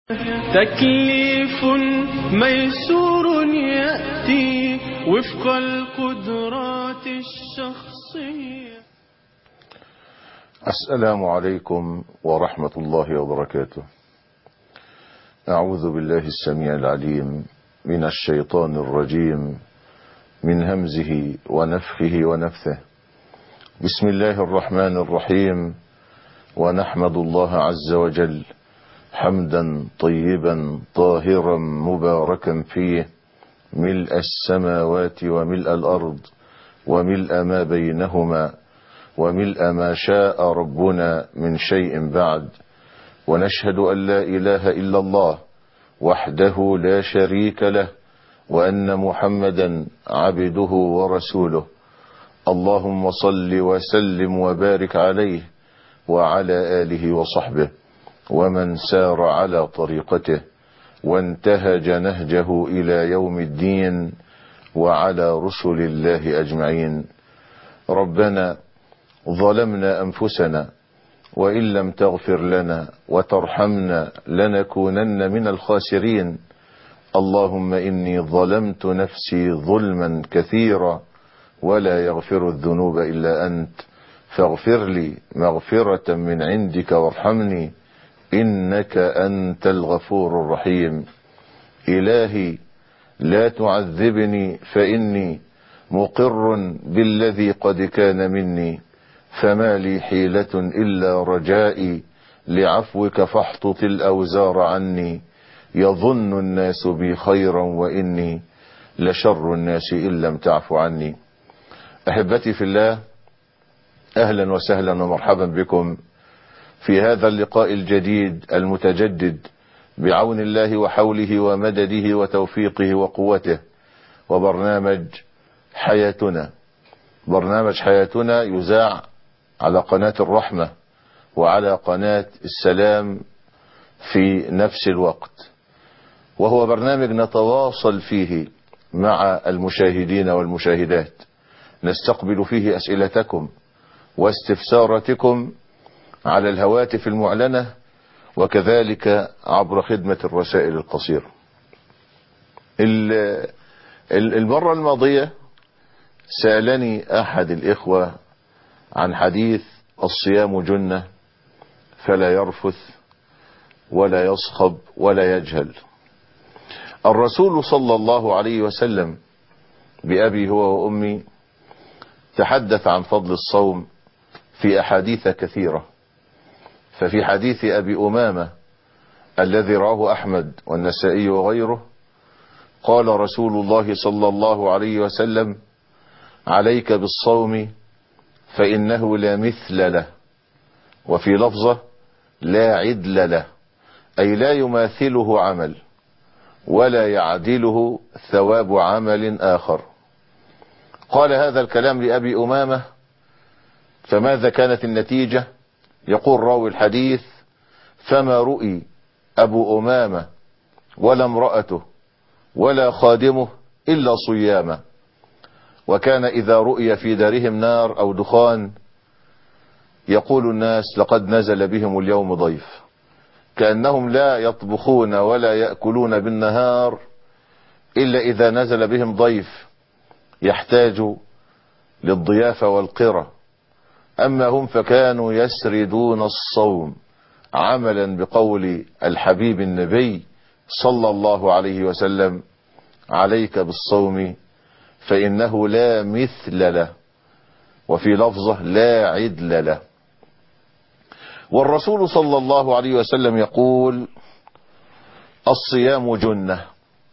تكليف ميسور يأتي وفق القدرات الشخصية السلام عليكم ورحمة الله وبركاته أعوذ بالله السميع العليم من الشيطان الرجيم من همزه ونفخه ونفثه بسم الله الرحمن الرحيم ونحمد الله عز وجل حمدا طيبا طاهرا مباركا فيه ملء السماوات وملء الأرض وملء ما بينهما وملء ما شاء ربنا من شيء بعد ونشهد أن لا إله إلا الله وحده لا شريك له وأن محمدا عبده ورسوله اللهم صل وسلم وبارك عليه وعلى آله وصحبه ومن سار على طريقته وانتهج نهجه إلى يوم الدين وعلى رسل الله أجمعين ربنا ظلمنا أنفسنا وإن لم تغفر لنا وترحمنا لنكونن من الخاسرين اللهم إني ظلمت نفسي ظلما كثيرا ولا يغفر الذنوب إلا أنت فاغفر لي مغفرة من عندك وارحمني إنك أنت الغفور الرحيم إلهي لا تعذبني فإني مقر بالذي قد كان مني فما لي حيلة إلا رجائي لعفوك فاحطط الأوزار عني يظن الناس بي خيرا وإني لشر الناس إن لم تعف عني أحبتي في الله أهلا وسهلا ومرحبا بكم في هذا اللقاء الجديد المتجدد بعون الله وحوله ومدده وتوفيقه وقوته وبرنامج حياتنا برنامج حياتنا يذاع على قناة الرحمة وعلى قناة السلام في نفس الوقت وهو برنامج نتواصل فيه مع المشاهدين والمشاهدات نستقبل فيه أسئلتكم واستفساراتكم على الهواتف المعلنة وكذلك عبر خدمة الرسائل القصيرة المرة الماضية سألني أحد الإخوة عن حديث الصيام جنة فلا يرفث ولا يصخب ولا يجهل الرسول صلى الله عليه وسلم بأبي هو وأمي تحدث عن فضل الصوم في أحاديث كثيرة ففي حديث أبي أمامة الذي رواه أحمد والنسائي وغيره قال رسول الله صلى الله عليه وسلم عليك بالصوم فإنه لا مثل له وفي لفظة لا عدل له أي لا يماثله عمل ولا يعدله ثواب عمل آخر قال هذا الكلام لأبي أمامة فماذا كانت النتيجة يقول راوي الحديث فما رؤي أبو أمامة ولا امرأته ولا خادمه إلا صيامه وكان إذا رؤي في دارهم نار أو دخان يقول الناس لقد نزل بهم اليوم ضيف كأنهم لا يطبخون ولا يأكلون بالنهار إلا إذا نزل بهم ضيف يحتاج للضيافة والقرى أما هم فكانوا يسردون الصوم عملا بقول الحبيب النبي صلى الله عليه وسلم عليك بالصوم فإنه لا مثل له وفي لفظة لا عدل له والرسول صلى الله عليه وسلم يقول الصيام جنة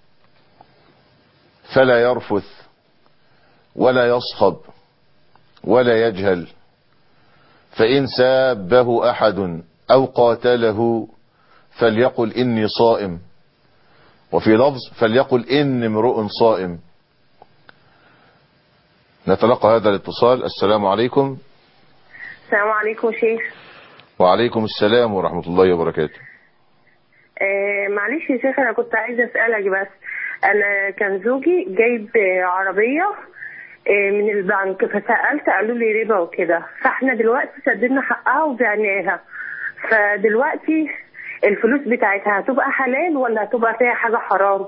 فلا يرفث ولا يصخب ولا يجهل فإن سابه أحد أو قاتله فليقل إني صائم وفي لفظ فليقل إني امرؤ صائم نتلقى هذا الاتصال السلام عليكم السلام عليكم شيخ وعليكم السلام ورحمة الله وبركاته آه معلش يا شيخ انا كنت عايزه اسالك بس انا كان زوجي جايب عربيه آه، من البنك فسالت قالوا لي ربا وكده فاحنا دلوقتي سددنا حقها وبعناها فدلوقتي الفلوس بتاعتها هتبقى حلال ولا هتبقى فيها حاجه حرام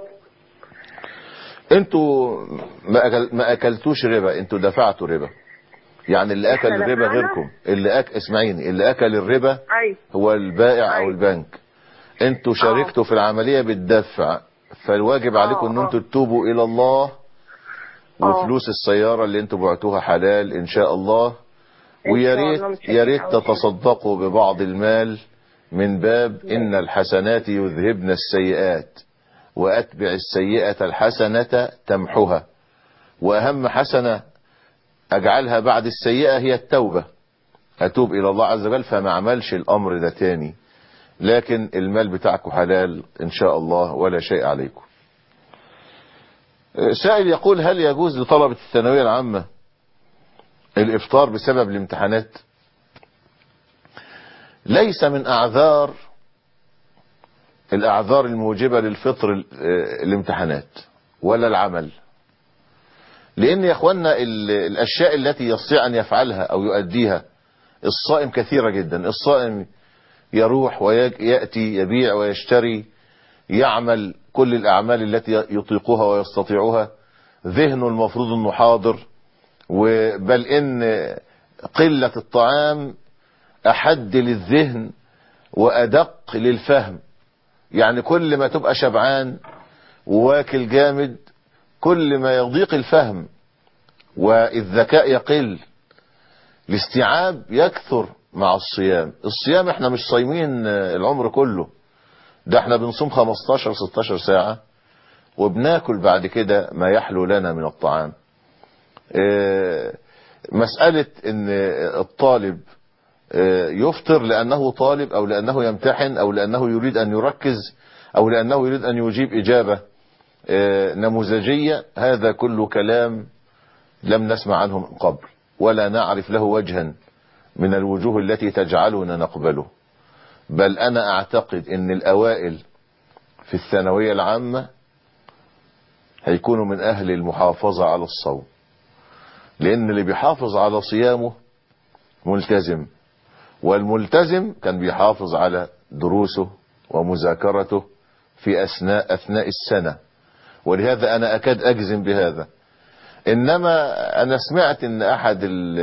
انتوا ما, أكل ما اكلتوش ربا انتوا دفعتوا ربا يعني اللي اكل إحنا الربا دفعنا؟ غيركم اللي أك... اسمعيني اللي اكل الربا ايوه هو البائع او أيوة. البنك انتوا شاركتوا في العملية بالدفع فالواجب عليكم ان آه. انتوا تتوبوا الى الله آه. وفلوس السيارة اللي انتوا بعتوها حلال ان شاء الله إن ويا شاء ريت الله مش يا ريت هيبقى أول تتصدقوا ببعض المال من باب ان الحسنات يذهبن السيئات واتبع السيئة الحسنة تمحها واهم حسنة اجعلها بعد السيئة هي التوبة اتوب الى الله عز وجل فما عملش الامر ده تاني لكن المال بتاعكم حلال ان شاء الله ولا شيء عليكم سائل يقول هل يجوز لطلبة الثانوية العامة الافطار بسبب الامتحانات ليس من اعذار الاعذار الموجبة للفطر ال- آه، الامتحانات ولا العمل لان يا اخوانا ال- الاشياء التي يستطيع ان يفعلها او يؤديها الصائم كثيرة جدا الصائم يروح ويأتي يبيع ويشتري يعمل كل الأعمال التي يطيقها ويستطيعها ذهنه المفروض أنه حاضر بل إن قلة الطعام أحد للذهن وأدق للفهم يعني كل ما تبقى شبعان وواكل جامد كل ما يضيق الفهم والذكاء يقل الاستيعاب يكثر مع الصيام الصيام احنا مش صايمين العمر كله ده احنا بنصوم 15 16 ساعة وبناكل بعد كده ما يحلو لنا من الطعام اه، مسألة ان الطالب اه، يفطر لأنه طالب أو لأنه يمتحن أو لأنه يريد أن يركز أو لأنه يريد أن يجيب إجابة اه، نموذجية هذا كله كلام لم نسمع عنه من قبل ولا نعرف له وجها من الوجوه التي تجعلنا نقبله بل أنا أعتقد أن الأوائل في الثانوية العامة هيكونوا من أهل المحافظة على الصوم لأن اللي بيحافظ على صيامه ملتزم والملتزم كان بيحافظ على دروسه ومذاكرته في أثناء أثناء السنة ولهذا أنا أكاد أجزم بهذا إنما أنا سمعت أن أحد ال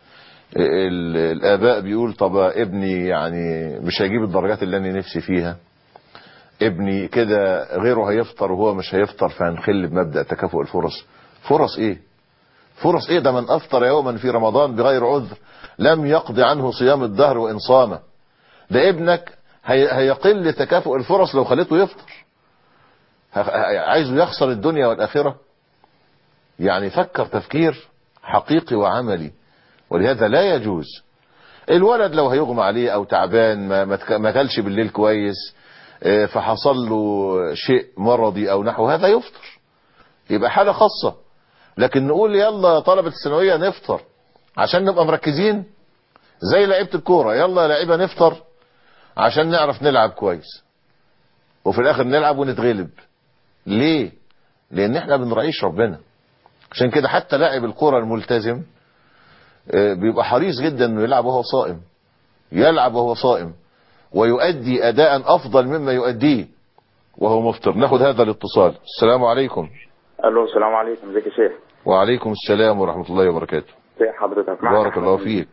ال الآباء بيقول طب ابني يعني مش هيجيب الدرجات اللي أنا نفسي فيها ابني كده غيره هيفطر وهو مش هيفطر فهنخل بمبدأ تكافؤ الفرص فرص ايه فرص ايه ده من افطر يوما في رمضان بغير عذر لم يقضي عنه صيام الدهر وان صام ده ابنك هي هيقل تكافؤ الفرص لو خليته يفطر ه- عايزه يخسر الدنيا والاخره يعني فكر تفكير حقيقي وعملي ولهذا لا يجوز الولد لو هيغمى عليه او تعبان ما ما تك- ما كلش بالليل كويس آه، فحصل له شيء مرضي او نحو هذا يفطر يبقى حالة خاصة لكن نقول يلا طلبة الثانوية نفطر عشان نبقى مركزين زي لعيبة الكورة يلا يا لعيبة نفطر عشان نعرف نلعب كويس وفي الاخر نلعب ونتغلب ليه لان احنا بنراعيش ربنا عشان كده حتى لاعب الكورة الملتزم آه، بيبقى حريص جدا انه يلعب وهو صائم يلعب وهو صائم ويؤدي اداء افضل مما يؤديه وهو مفطر ناخد هذا الاتصال السلام عليكم الو السلام عليكم ازيك يا شيخ وعليكم السلام ورحمة الله وبركاته ازي حضرتك معك بارك أحمد الله من- فيك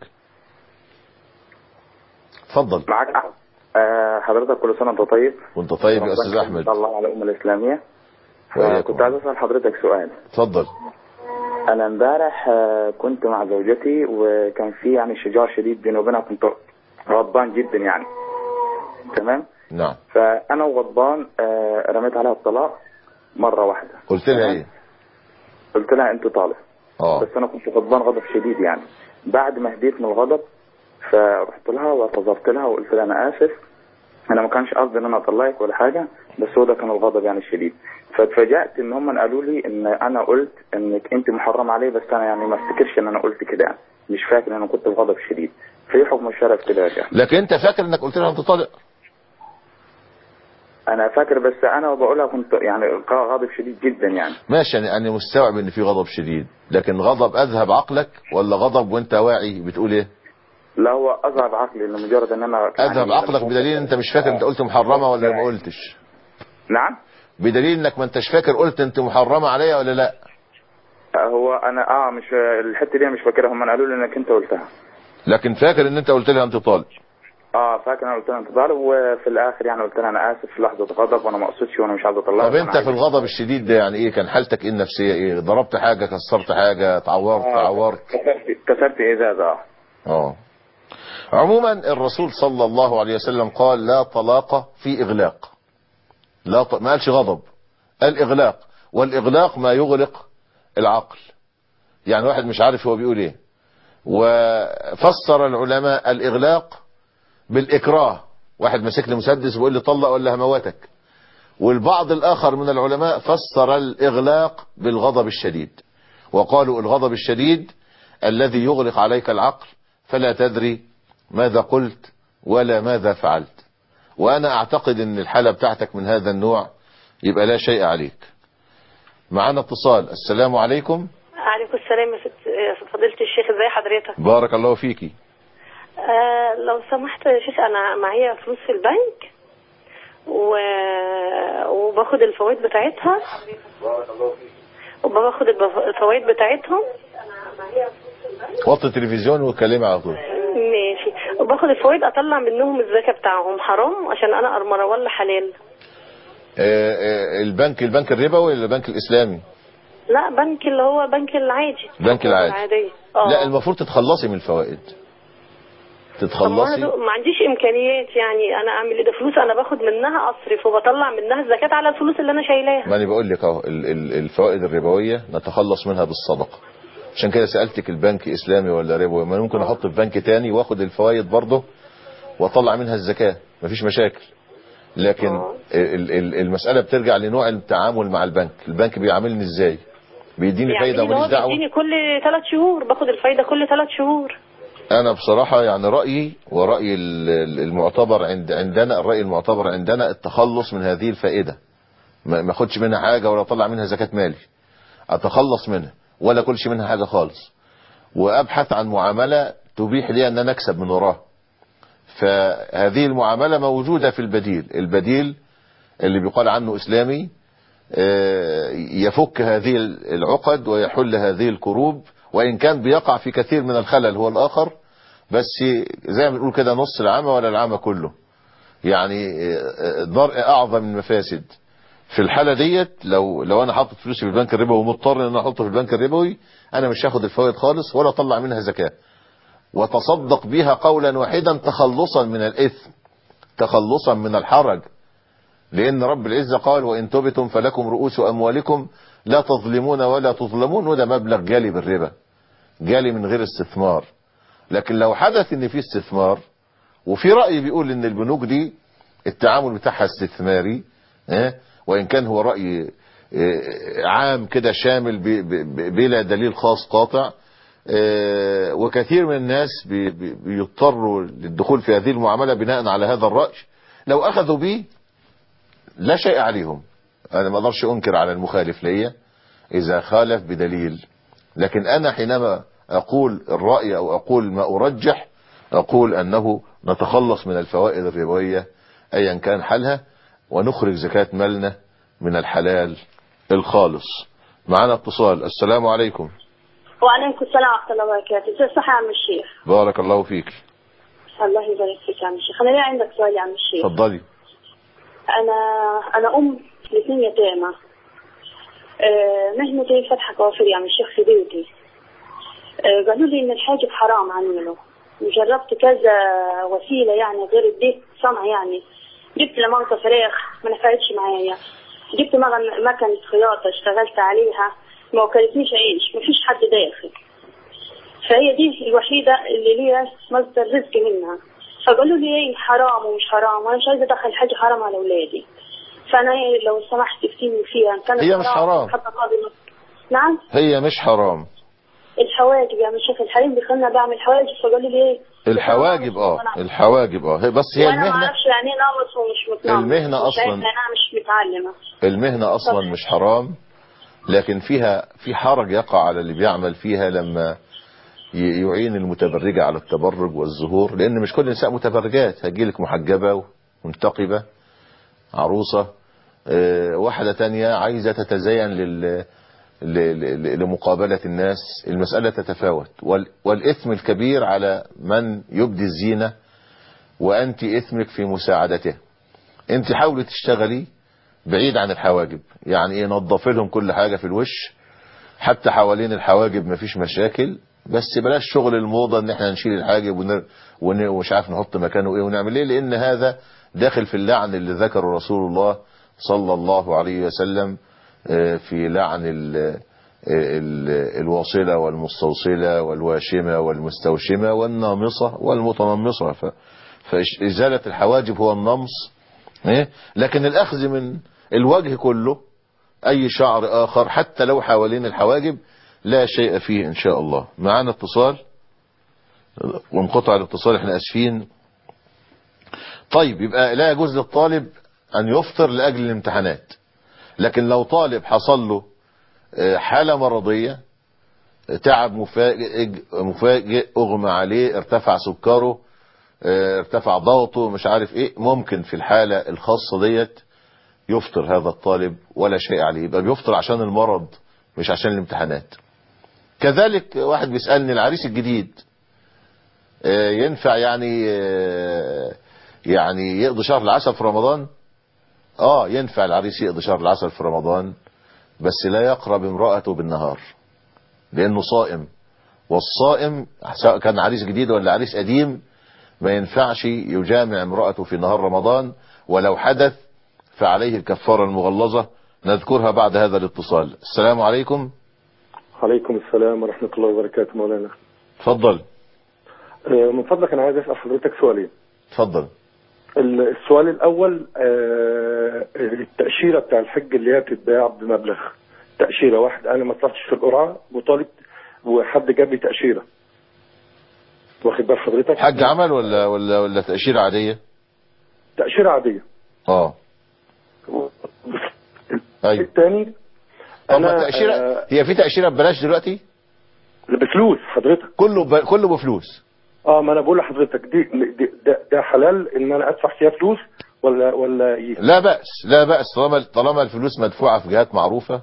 اتفضل معك احمد آه حضرتك كل سنه وانت طيب وانت طيب يا ربنا استاذ يخليك احمد ان شاء الله على الامه الاسلاميه وإياكم. كنت عايز اسال حضرتك سؤال اتفضل انا امبارح آه، كنت مع زوجتي وكان في يعني شجار شديد بيني وبينها كنت غضبان جدا يعني تمام نعم فانا وغضبان آه، رميت عليها الطلاق مره واحده قلت لها ايه قلت لها انت طالق اه بس انا كنت غضبان غضب شديد يعني بعد ما هديت من الغضب فرحت لها واعتذرت لها وقلت لها انا اسف انا ما كانش قصدي ان انا اطلعك ولا حاجه بس هو ده كان الغضب يعني الشديد فاتفاجأت ان هم قالوا لي ان انا قلت انك انت محرم عليه بس انا يعني ما افتكرش ان انا قلت كده يعني مش فاكر ان انا كنت بغضب شديد في حكم الشرع في كده يا شيخ لكن انت فاكر انك قلت لها انت طالق انا فاكر بس انا بقولها كنت يعني غاضب شديد جدا يعني ماشي يعني انا مستوعب ان في غضب شديد لكن غضب اذهب عقلك ولا غضب وانت واعي بتقول ايه لا هو اذهب عقلي لمجرد ان انا كان اذهب عندي عقلك مفهوم. بدليل انت مش فاكر انت قلت محرمة ولا ما قلتش نعم بدليل انك ما انتش فاكر قلت انت محرمة عليا ولا لا هو انا اه مش الحته دي مش فاكرها هم قالوا لي انك انت قلتها لكن فاكر ان انت قلت لي انت طالب اه فاكر انا قلت لها انت ظالم وفي الاخر يعني قلت لها انا اسف في لحظه غضب وانا ما اقصدش وانا مش عايز اطلعها طب انت في الغضب الشديد ده يعني ايه كان حالتك ايه النفسية ايه ضربت حاجة كسرت حاجة تعورت تعورت كسرت كسرت ازازه اه اه عموما الرسول صلى الله عليه وسلم قال لا طلاق في اغلاق لا ط... ما قالش غضب قال اغلاق والاغلاق ما يغلق العقل يعني واحد مش عارف هو بيقول ايه وفسر العلماء الاغلاق بالاكراه واحد ماسك لي مسدس ويقول لي طلق ولا هموتك والبعض الاخر من العلماء فسر الاغلاق بالغضب الشديد وقالوا الغضب الشديد الذي يغلق عليك العقل فلا تدري ماذا قلت ولا ماذا فعلت وانا اعتقد ان الحالة بتاعتك من هذا النوع يبقى لا شيء عليك معنا اتصال السلام عليكم عليكم السلام يا ست يا فضيلة الشيخ ازي حضرتك بارك الله فيكي آه لو سمحت يا شيخ انا معايا فلوس في البنك و... وباخد الفوائد بتاعتها وباخد البف- الفوائد بتاعتهم وطي التلفزيون واتكلمي على طول ماشي وباخد الفوائد اطلع منهم الزكاة بتاعهم حرام عشان انا ارمرة ولا حلال آه، آه، البنك البنك الربوي ولا البنك الاسلامي لا بنك اللي هو بنك العادي بنك العادي. العادية اه لا المفروض تتخلصي من الفوائد طب ما تتخلصي أنا ما عنديش امكانيات يعني انا اعمل ايه ده فلوس انا باخد منها اصرف وبطلع منها الزكاة على الفلوس اللي انا شايلاها ما انا بقول لك اهو ال- ال- الفوائد الربويه نتخلص منها بالصدقه عشان كده سالتك البنك اسلامي ولا ربوي ما ممكن احط في بنك تاني واخد الفوائد برضه واطلع منها الزكاه مفيش مشاكل لكن آه. ال- ال- المساله بترجع لنوع التعامل مع البنك البنك بيعاملني ازاي بيديني يعني فايده اللي هو وماليش دعوه بيديني كل ثلاث شهور باخد الفايدة كل ثلاث شهور انا بصراحة يعني رأيي ورأي ال- ال- المعتبر عند عندنا الرأي المعتبر عندنا التخلص من هذه الفائدة ما ما اخدش منها حاجة ولا اطلع منها زكاة مالي اتخلص منها ولا كلش منها حاجة خالص وابحث عن معاملة تبيح لي ان انا اكسب من وراها فهذه المعاملة موجودة في البديل البديل اللي بيقال عنه اسلامي آه، يفك هذه العقد ويحل هذه الكروب وإن كان بيقع في كثير من الخلل هو الآخر بس زي ما بنقول كده نص العامة ولا العامة كله يعني آه، آه، ضرء أعظم من المفاسد في الحالة ديت لو لو أنا حاطط فلوسي في البنك الربوي ومضطر إن أنا أحطه في البنك الربوي أنا مش هاخد الفوائد خالص ولا أطلع منها زكاة وتصدق بها قولا واحدا تخلصا من الإثم تخلصا من الحرج لأن رب العزة قال وإن تبتم فلكم رؤوس أموالكم لا تظلمون ولا تظلمون وده مبلغ جالي بالربا جالي من غير استثمار لكن لو حدث ان في استثمار وفي رأي بيقول ان البنوك دي التعامل بتاعها استثماري اه وإن كان هو رأي اه عام كده شامل ب- ب- بلا دليل خاص قاطع اه وكثير من الناس بي- بي- بيضطروا للدخول في هذه المعاملة بناء على هذا الرأي لو أخذوا به لا شيء عليهم انا ما اقدرش انكر على المخالف ليا اذا خالف بدليل لكن انا حينما اقول الرأي او اقول ما ارجح اقول انه نتخلص من الفوائد الربوية ايا كان حالها ونخرج زكاة مالنا من الحلال الخالص معنا اتصال السلام عليكم وعليكم السلام ورحمة الله وبركاته ازي صح يا عم الشيخ بارك الله فيك الله يبارك فيك يا عم الشيخ انا ليه عندك سؤال يا عم الشيخ اتفضلي انا انا ام لاثنين يتامى آه، مهنتي فتح كوافير يا عم الشيخ في بيتي آه، قالوا لي ان الحاجب حرام عنه وجربت كذا وسيلة يعني غير البيت صنع يعني جبت لمنطة فراخ ما نفعتش معايا جبت مغن- مكنة خياطة اشتغلت عليها ما وكلتنيش عيش مفيش حد داخل فهي دي الوحيدة اللي ليها مصدر رزق منها فقالوا لي ايه حرام ومش حرام وانا مش عايزة ادخل حاجة حرام على اولادي فانا إيه لو سمحت تفتيني فيها إن كانت هي مش حرام. حتى قاضي نعم هي مش حرام الحواجب يا الشيخ الحريم بيخلنا بعمل حواجب فقالوا لي ايه الحواجب اه الحواجب اه هي- بس هي وانا ما المهنة اعرفش يعني ايه ناقص ومش متناقص المهنة مش أصلاً- عارفة انا مش متعلمة المهنة أصلا مش حرام لكن فيها في حرج يقع على اللي بيعمل فيها لما ي- يعين المتبرجة على التبرج والظهور لان مش كل النساء متبرجات هتجيلك محجبة ومنتقبة عروسة آه، واحدة تانية عايزة تتزين لل ل- ل- لمقابلة الناس المسألة تتفاوت وال- والإثم الكبير على من يبدي الزينة وأنت إثمك في مساعدته أنت حاولي تشتغلي بعيد عن الحواجب يعني إيه نظف لهم كل حاجة في الوش حتى حوالين الحواجب مفيش مشاكل بس بلاش شغل الموضة ان احنا نشيل الحاجب ونر... ون... ومش عارف نحط مكانه ايه ونعمل ايه لان هذا داخل في اللعن اللي ذكره رسول الله صلى الله عليه وسلم آه، في لعن ال... ال... الواصلة والمستوصلة والواشمة والمستوشمة والنامصة والمتنمصة ف... فإزالة الحواجب هو النمص إيه؟ لكن الأخذ من الوجه كله أي شعر آخر حتى لو حوالين الحواجب لا شيء فيه إن شاء الله معانا اتصال وانقطع الاتصال احنا أسفين طيب يبقى لا يجوز للطالب أن يفطر لأجل الامتحانات لكن لو طالب حصل له آه، حالة مرضية تعب مفاجئ مفاجئ اغمى عليه ارتفع سكره اه، ارتفع ضغطه مش عارف ايه ممكن في الحالة الخاصة ديت يفطر هذا الطالب ولا شيء عليه يبقى بيفطر عشان المرض مش عشان الامتحانات كذلك واحد بيسألني العريس الجديد اه، ينفع يعني اه، يعني يقضي شهر العسل في رمضان اه ينفع العريس يقضي شهر العسل في رمضان بس لا يقرب امرأته بالنهار لانه صائم والصائم سواء كان عريس جديد ولا عريس قديم ما ينفعش يجامع امرأته في نهار رمضان ولو حدث فعليه الكفارة المغلظة نذكرها بعد هذا الاتصال السلام عليكم عليكم السلام ورحمة الله وبركاته مولانا تفضل آه، من فضلك أنا عايز أسأل حضرتك سؤالين تفضل ال- السؤال الأول آه، التأشيرة بتاع الحج اللي هي بتتباع بمبلغ تأشيرة واحد أنا ما طلعتش في القرعة وطالب وحد جاب لي تأشيرة واخد بال حضرتك حج عمل ولا ولا ولا تأشيرة عادية تأشيرة عادية اه ايوه الثاني طب ما أنا التأشيرة آه، هي في تأشيرة ببلاش دلوقتي بفلوس حضرتك كله ب... كله بفلوس اه ما انا بقول لحضرتك دي, دي ده, ده حلال ان انا ادفع فيها فلوس ولا ولا ايه؟ لا بأس لا بأس طالما طالما الفلوس مدفوعة في جهات معروفة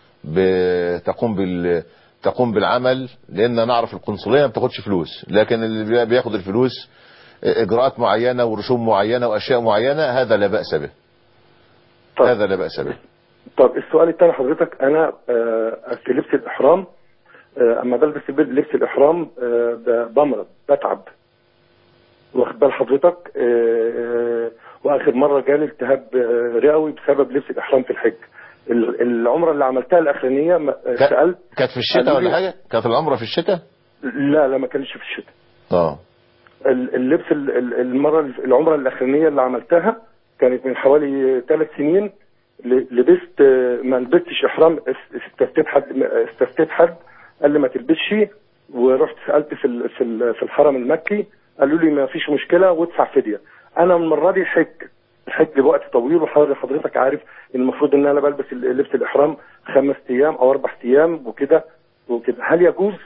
بتقوم بال تقوم بالعمل لان نعرف القنصلية ما بتاخدش فلوس لكن اللي بياخد الفلوس اجراءات معينة ورسوم معينة واشياء معينة هذا لا بأس به طب. هذا لا بأس به طب السؤال الثاني حضرتك انا آه، في لبس الاحرام آه، اما بلبس لبس الاحرام آه، ب- بمرض بتعب واخد بال حضرتك آه، آه، واخر مره جالي التهاب آه، رئوي بسبب لبس الاحرام في الحج ال- العمره اللي عملتها الاخرانيه ما- آه، ك- سالت كانت في الشتاء قالوا ولا لي- حاجة كانت العمرة في الشتاء لا لا ما كانش في الشتاء اه ال- اللبس ال- ال- المره العمره الاخرانيه اللي عملتها كانت من حوالي ثلاث سنين ل- لبست آه، ما لبستش احرام اس- استفتيت حد استفتيت حد قال لي ما تلبسش ورحت سالت في ال- في ال- في الحرم المكي قالوا لي ما فيش مشكله وادفع فديه انا المره دي حج الحج بوقت طويل وحضرتك عارف ان المفروض ان انا بلبس ال- لبس الاحرام خمس ايام او اربع ايام وكده وكده هل يجوز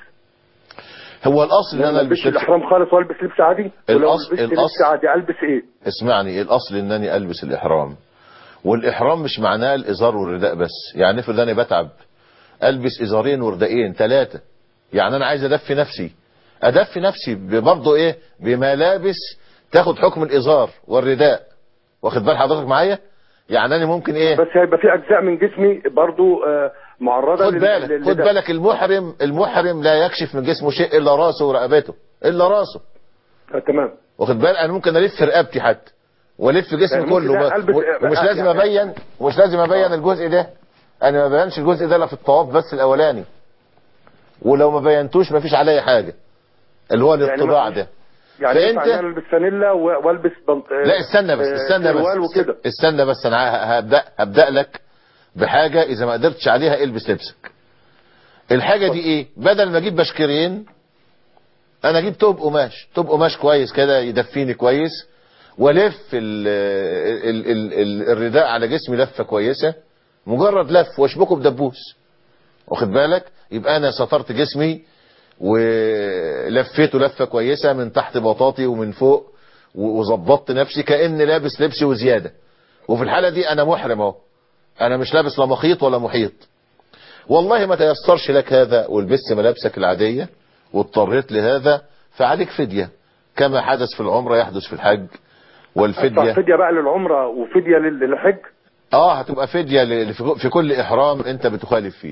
هو الاصل ان ان انا انا البس البس لبس الاحرام خالص والبس لبس عادي ولو الأصل- لبست لبس الأصل- عادي البس ايه اسمعني الاصل انني البس الاحرام والاحرام مش معناه الازار والرداء بس يعني افرض انا بتعب البس ازارين ورداءين ثلاثه يعني انا عايز ادفي نفسي ادفي نفسي برضه ايه بملابس تاخد حكم الازار والرداء واخد بال حضرتك معايا يعني انا ممكن ايه بس هيبقى في اجزاء من جسمي برضو آه، معرضه خد لل- بالك لل- خد لده. بالك المحرم المحرم لا يكشف من جسمه شيء الا راسه ورقبته الا راسه آه، تمام واخد بالك انا ممكن الف رقبتي حتى والف جسمي يعني ممكن كله ده ما- ألبس- ومش آه، لازم يعني- ابين ومش لازم ابين الجزء ده انا ما بينش الجزء ده الا في الطواف بس الاولاني ولو ما بينتوش ما فيش عليا حاجه اللي هو الاطلاع ما فيش- ده يعني فأنت- ينفع ان انا البس فانيلا و- والبس بنط... آه، لا استنى بس آه، استنى سروال بس وكده استنى بس انا ه- هبدا هبدا لك بحاجه اذا ما قدرتش عليها البس لبسك الحاجه دي ايه بدل ما اجيب بشكرين انا اجيب توب قماش توب قماش كويس كده يدفيني كويس والف ال ال ال ال الرداء على جسمي لفه كويسه مجرد لف واشبكه بدبوس واخد بالك يبقى انا سترت جسمي ولفيته لفة كويسة من تحت بطاطي ومن فوق و- وظبطت نفسي كأني لابس لبسي وزيادة وفي الحالة دي انا محرم اهو انا مش لابس لا مخيط ولا محيط والله ما تيسرش لك هذا ولبست ملابسك العادية واضطريت لهذا فعليك فدية كما حدث في العمرة يحدث في الحج ادفع والفدية فديه بقى للعمره وفديه لل- للحج اه هتبقى فدية ل- في- في كل احرام انت بتخالف فيه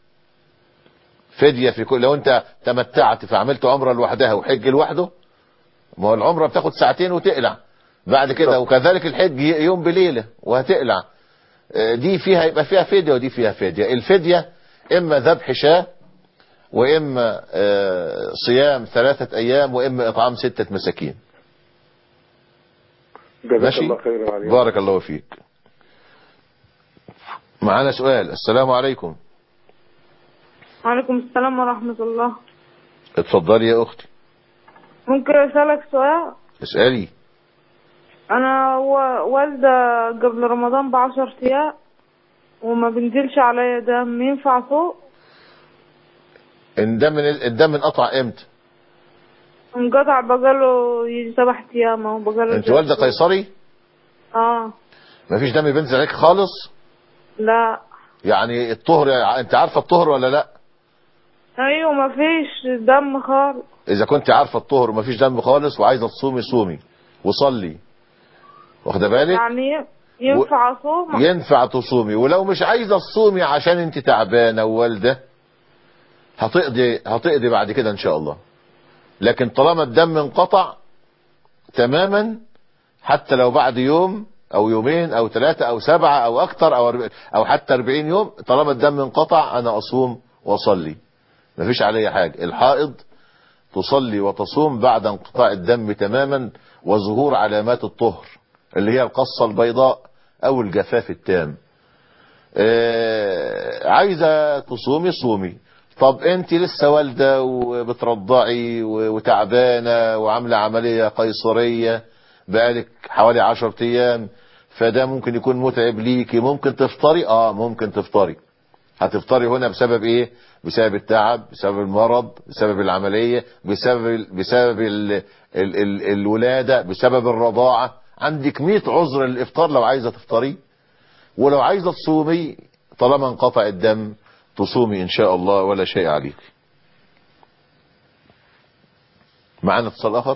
فدية في كل لو انت تمتعت فعملت عمرة لوحدها وحج لوحده ما هو العمرة بتاخد ساعتين وتقلع بعد كده وكذلك الحج ي- يوم بليلة وهتقلع آه، دي فيها يبقى فيها فدية ودي فيها فدية الفدية اما ذبح شاة واما آه، صيام ثلاثة ايام واما اطعام ستة مساكين جزاك ماشي الله خيرا عليك بارك الله فيك معانا سؤال السلام عليكم وعليكم السلام ورحمة الله اتفضلي يا اختي ممكن أسألك سؤال اسألي أنا و- والدة قبل رمضان بعشر أيام وما بنزلش عليا دم ينفع صوم الدم الدم انقطع امتى انقطع بقاله يجي سبع أيام أهو بقاله انت والده قيصري اه مفيش دم بينزل عليك خالص لا يعني الطهر انت عارفه الطهر ولا لا أيوة ما فيش دم خالص اذا كنت عارفه الطهر ومفيش دم خالص وعايزه تصومي صومي وصلي واخده بالك يعني ينفع أصوم ينفع تصومي ولو مش عايزه تصومي عشان انت تعبانه ووالده هتقضي هتقضي بعد كده ان شاء الله لكن طالما الدم انقطع تماما حتى لو بعد يوم او يومين او ثلاثة او سبعة او اكتر او أربع او حتى اربعين يوم طالما الدم انقطع انا اصوم واصلي مفيش علي حاجة الحائض تصلي وتصوم بعد انقطاع الدم تماما وظهور علامات الطهر اللي هي القصة البيضاء او الجفاف التام آه، عايزة تصومي صومي طب انت لسه والدة وبترضعي و- وتعبانة وعاملة عملية قيصرية بقالك حوالي عشر ايام فده ممكن يكون متعب ليكي ممكن تفطري اه ممكن تفطري هتفطري هنا بسبب ايه بسبب التعب بسبب المرض بسبب العملية بسبب بسبب ال ال ال الولادة بسبب الرضاعة عندك 100 عذر للافطار لو عايزة تفطري ولو عايزة تصومي طالما انقطع الدم تصومي ان شاء الله ولا شيء عليك معانا اتصال اخر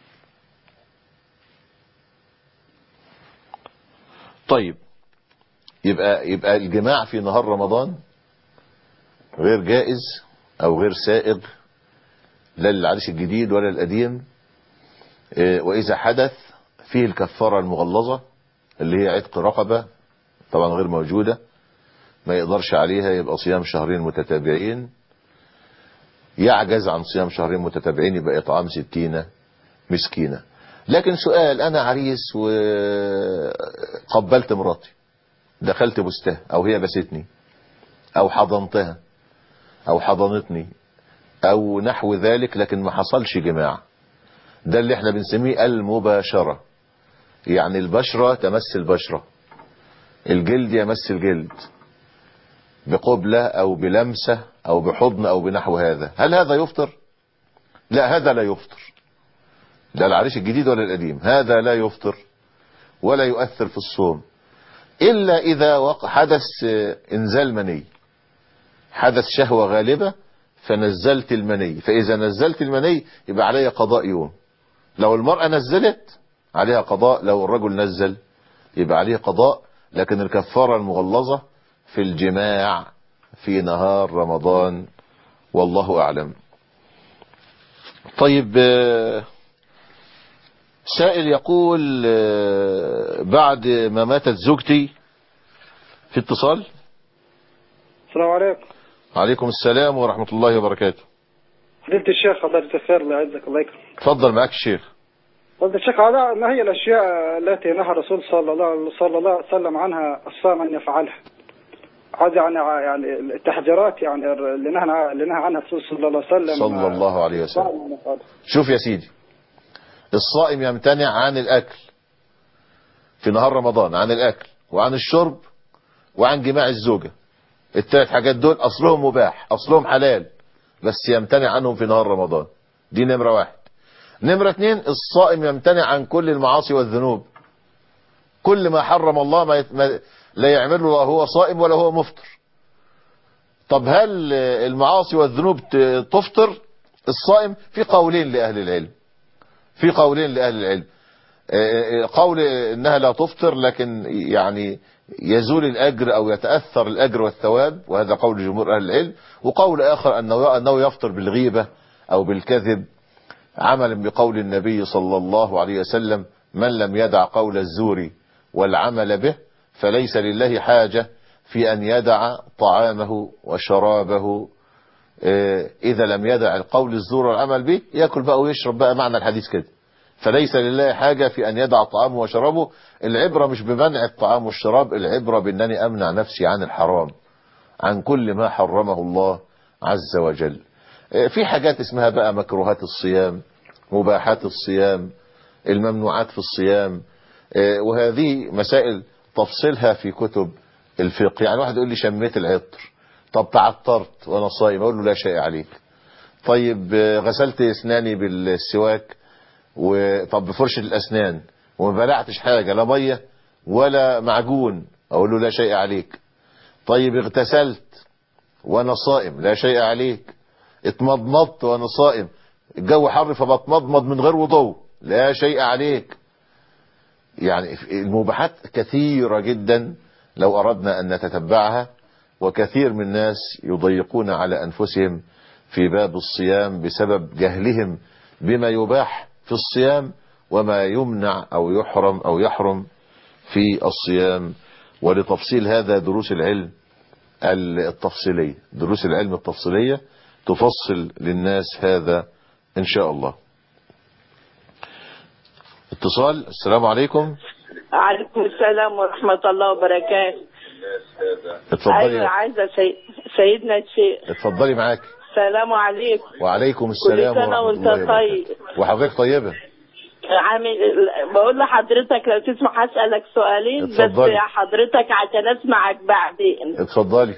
طيب يبقى يبقى الجماع في نهار رمضان غير جائز او غير سائغ لا للعريس الجديد ولا القديم إيه، واذا حدث فيه الكفارة المغلظة اللي هي عتق رقبة طبعا غير موجودة ما يقدرش عليها يبقى صيام شهرين متتابعين يعجز عن صيام شهرين متتابعين يبقى إطعام ستين مسكينة لكن سؤال أنا عريس وقبلت مراتي دخلت بستها أو هي بستني أو حضنتها أو حضنتني أو نحو ذلك لكن ما حصلش جماع ده اللي احنا بنسميه المباشرة يعني البشرة تمس البشرة الجلد يمس الجلد بقبلة او بلمسة او بحضن او بنحو هذا هل هذا يفطر لا هذا لا يفطر لا العريس الجديد ولا القديم هذا لا يفطر ولا يؤثر في الصوم الا اذا وقع حدث آه، انزال مني حدث شهوة غالبة فنزلت المني فاذا نزلت المني يبقى علي قضاء يوم لو المرأة نزلت عليها قضاء لو الرجل نزل يبقى عليه قضاء لكن الكفارة المغلظة في الجماع في نهار رمضان والله أعلم طيب آه، سائل يقول آه، بعد ما ماتت زوجتي في اتصال السلام عليكم عليكم السلام ورحمة الله وبركاته فضيلة الشيخ الله يجزاك خير الله يعزك الله يكرمك تفضل معك الشيخ فضيلة الشيخ هذا ما هي الأشياء التي نهى الرسول صلى الله صلى الله عليه وسلم عنها الصائم أن يفعلها هذا يعني يعني التحذيرات يعني اللي نهى اللي نهى عنها الرسول صلى الله عليه وسلم صلى الله عليه وسلم الصائم أن يفعلها. شوف يا سيدي الصائم يمتنع عن الأكل في نهار رمضان عن الأكل وعن الشرب وعن جماع الزوجة الثلاث حاجات دول أصلهم مباح أصلهم حلال بس يمتنع عنهم في نهار رمضان دي نمرة واحد نمرة اتنين الصائم يمتنع عن كل المعاصي والذنوب كل ما حرم الله ما, يت... ما لا يعمله لا هو صائم ولا هو مفطر طب هل المعاصي والذنوب ت- تفطر الصائم في قولين لأهل العلم في قولين لأهل العلم آه، آه، قول انها لا تفطر لكن يعني يزول الاجر او يتاثر الاجر والثواب وهذا قول جمهور اهل العلم وقول اخر انه انه يفطر بالغيبه او بالكذب عملا بقول النبي صلى الله عليه وسلم من لم يدع قول الزور والعمل به فليس لله حاجه في ان يدع طعامه وشرابه آه، اذا لم يدع القول الزور والعمل به ياكل بقى ويشرب بقى معنى الحديث كده فليس لله حاجة في أن يدع طعامه وشرابه العبرة مش بمنع الطعام والشراب العبرة بأنني أمنع نفسي عن الحرام عن كل ما حرمه الله عز وجل آه، في حاجات اسمها بقى مكروهات الصيام مباحات الصيام الممنوعات في الصيام آه، وهذه مسائل تفصيلها في كتب الفقه يعني واحد يقول لي شميت العطر طب تعطرت وانا صايم اقول له لا شيء عليك طيب آه، غسلت اسناني بالسواك وطب بفرشة الأسنان وما بلعتش حاجة لا مية ولا معجون أقول له لا شيء عليك طيب اغتسلت وأنا صائم لا شيء عليك اتمضمضت وأنا صائم الجو حر فبتمضمض من غير وضوء لا شيء عليك يعني المباحات كثيرة جدا لو أردنا أن نتتبعها وكثير من الناس يضيقون على أنفسهم في باب الصيام بسبب جهلهم بما يباح في الصيام وما يمنع أو يحرم أو يحرم في الصيام ولتفصيل هذا دروس العلم التفصيلية دروس العلم التفصيلية تفصل للناس هذا إن شاء الله اتصال السلام عليكم عليكم السلام ورحمة الله وبركاته اتفضلي أيوة عايزة سي... سيدنا الشيخ اتفضلي معاك السلام عليكم وعليكم السلام كل سنة ورحمة وانت الله طيب وبركاته وحضرتك طيبة عامل بقول لحضرتك لو تسمح أسألك سؤالين بس اتفضلي. حضرتك عشان أسمعك بعدين اتفضلي